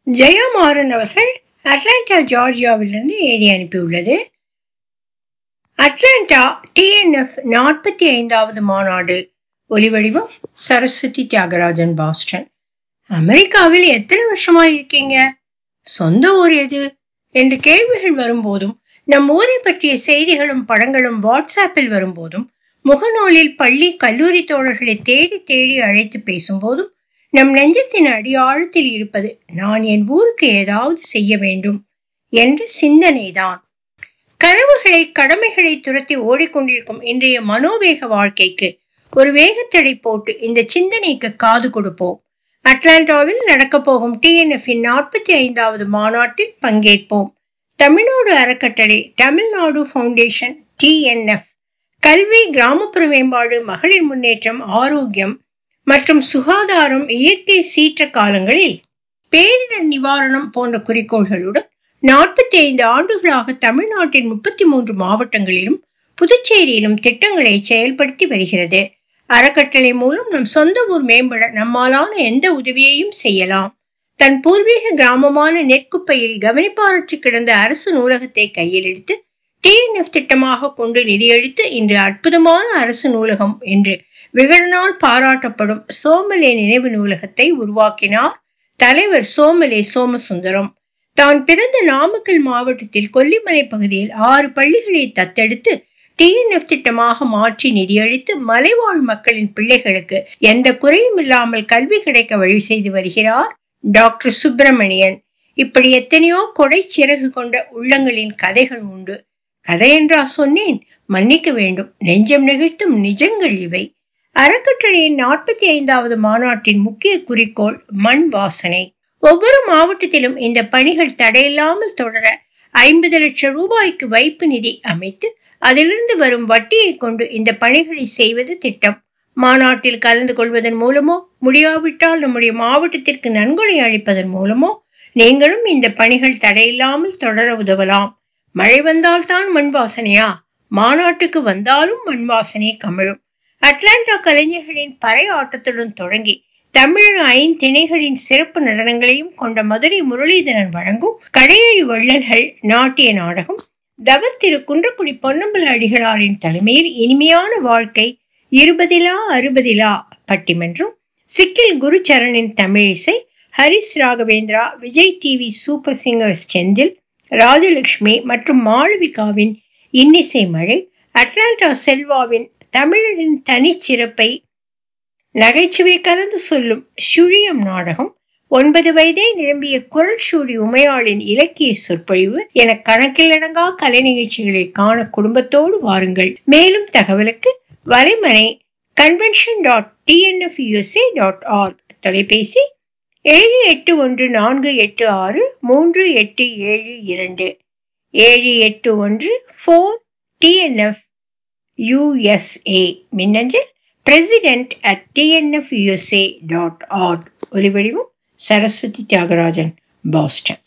ஜெயா மாறன் அவர்கள் அட்லாண்டா ஜார்ஜியாவிலிருந்து எழுதி அனுப்பியுள்ளது அட்லாண்டா டிஎன்எஃப் நாற்பத்தி ஐந்தாவது மாநாடு ஒலிவடிவம் சரஸ்வதி தியாகராஜன் பாஸ்டன் அமெரிக்காவில் எத்தனை வருஷமா இருக்கீங்க சொந்த ஊர் எது என்று கேள்விகள் வரும்போதும் நம் ஊரை பற்றிய செய்திகளும் படங்களும் வாட்ஸ்ஆப்பில் வரும்போதும் முகநூலில் பள்ளி கல்லூரி தோழர்களை தேடி தேடி அழைத்து பேசும்போதும் நம் நெஞ்சத்தின் அடியாழத்தில் இருப்பது நான் என் ஊருக்கு ஏதாவது செய்ய வேண்டும் என்ற சிந்தனைதான் கனவுகளை கடமைகளை துரத்தி ஓடிக்கொண்டிருக்கும் இன்றைய மனோவேக வாழ்க்கைக்கு ஒரு வேகத்தடை போட்டு இந்த சிந்தனைக்கு காது கொடுப்போம் அட்லாண்டாவில் நடக்கப் போகும் டிஎன்எஃப்பின் நாற்பத்தி ஐந்தாவது மாநாட்டில் பங்கேற்போம் தமிழ்நாடு அறக்கட்டளை தமிழ்நாடு ஃபவுண்டேஷன் டிஎன்எஃப் கல்வி கிராமப்புற மேம்பாடு மகளிர் முன்னேற்றம் ஆரோக்கியம் மற்றும் சுகாதாரம் இயற்கை சீற்ற காலங்களில் பேரிடர் நிவாரணம் போன்ற குறிக்கோள்களுடன் நாற்பத்தி ஐந்து ஆண்டுகளாக தமிழ்நாட்டின் முப்பத்தி மூன்று மாவட்டங்களிலும் புதுச்சேரியிலும் திட்டங்களை செயல்படுத்தி வருகிறது அறக்கட்டளை மூலம் நம் சொந்த ஊர் மேம்பட நம்மாலான எந்த உதவியையும் செய்யலாம் தன் பூர்வீக கிராமமான நெற்குப்பையில் கவனிப்பாரற்று கிடந்த அரசு நூலகத்தை கையில் எடுத்து டிஎன்எஃப் திட்டமாக கொண்டு நிதியளித்து இன்று அற்புதமான அரசு நூலகம் என்று விகடனால் பாராட்டப்படும் சோமலே நினைவு நூலகத்தை உருவாக்கினார் தலைவர் சோமலே சோமசுந்தரம் தான் பிறந்த நாமக்கல் மாவட்டத்தில் கொல்லிமலை பகுதியில் ஆறு பள்ளிகளை தத்தெடுத்து டிஎன்எஃப் திட்டமாக மாற்றி நிதியளித்து மலைவாழ் மக்களின் பிள்ளைகளுக்கு எந்த குறையும் இல்லாமல் கல்வி கிடைக்க வழி செய்து வருகிறார் டாக்டர் சுப்பிரமணியன் இப்படி எத்தனையோ கொடை சிறகு கொண்ட உள்ளங்களின் கதைகள் உண்டு கதை என்றா சொன்னேன் மன்னிக்க வேண்டும் நெஞ்சம் நெகிழ்த்தும் நிஜங்கள் இவை அறக்கட்டளையின் நாற்பத்தி ஐந்தாவது மாநாட்டின் முக்கிய குறிக்கோள் மண் வாசனை ஒவ்வொரு மாவட்டத்திலும் இந்த பணிகள் தடையில்லாமல் தொடர ஐம்பது லட்சம் ரூபாய்க்கு வைப்பு நிதி அமைத்து அதிலிருந்து வரும் வட்டியை கொண்டு இந்த பணிகளை செய்வது திட்டம் மாநாட்டில் கலந்து கொள்வதன் மூலமோ முடியாவிட்டால் நம்முடைய மாவட்டத்திற்கு நன்கொடை அளிப்பதன் மூலமோ நீங்களும் இந்த பணிகள் தடையில்லாமல் தொடர உதவலாம் மழை வந்தால்தான் மண் வாசனையா மாநாட்டுக்கு வந்தாலும் மண் வாசனை கமிழும் அட்லாண்டா கலைஞர்களின் பறை ஆட்டத்துடன் தொடங்கி தமிழர் ஐந்திணைகளின் சிறப்பு நடனங்களையும் கொண்ட மதுரை முரளிதரன் வழங்கும் கடையேழு வள்ளல்கள் நாட்டிய நாடகம் தவ திரு குன்றக்குடி பொன்னம்பல அடிகளாரின் தலைமையில் இனிமையான வாழ்க்கை இருபதிலா அறுபதிலா பட்டிமன்றம் சிக்கில் குருச்சரணின் தமிழிசை Haris Raghavendra Vijay TV super singers Senthil Rajalakshmi மற்றும் மாளவிகாவின் இன்னிசை மழை அட்லாண்டா செல்வாவின் தமிழரின் தனிச்சிறப்பை நகைச்சுவை கலந்து சொல்லும் சுழியம் நாடகம் ஒன்பது வயதே நிரம்பிய குரல் சூடி உமையாளின் இலக்கிய சொற்பொழிவு என கணக்கிலடங்கா கலை நிகழ்ச்சிகளை காண குடும்பத்தோடு வாருங்கள் மேலும் தகவலுக்கு வலைமனை convention dot TNFUSA dot org தொலைபேசி ஏழு எட்டு ஒன்று நான்கு எட்டு ஆறு மூன்று எட்டு ஏழு இரண்டு ஏழு எட்டு ஒன்று ஃபோர் டிஎன்எஃப் யுஎஸ்ஏ மின்னஞ்சல் president at TNFUSA dot org ஒலிவடிவம் சரஸ்வதி தியாகராஜன் பாஸ்டன்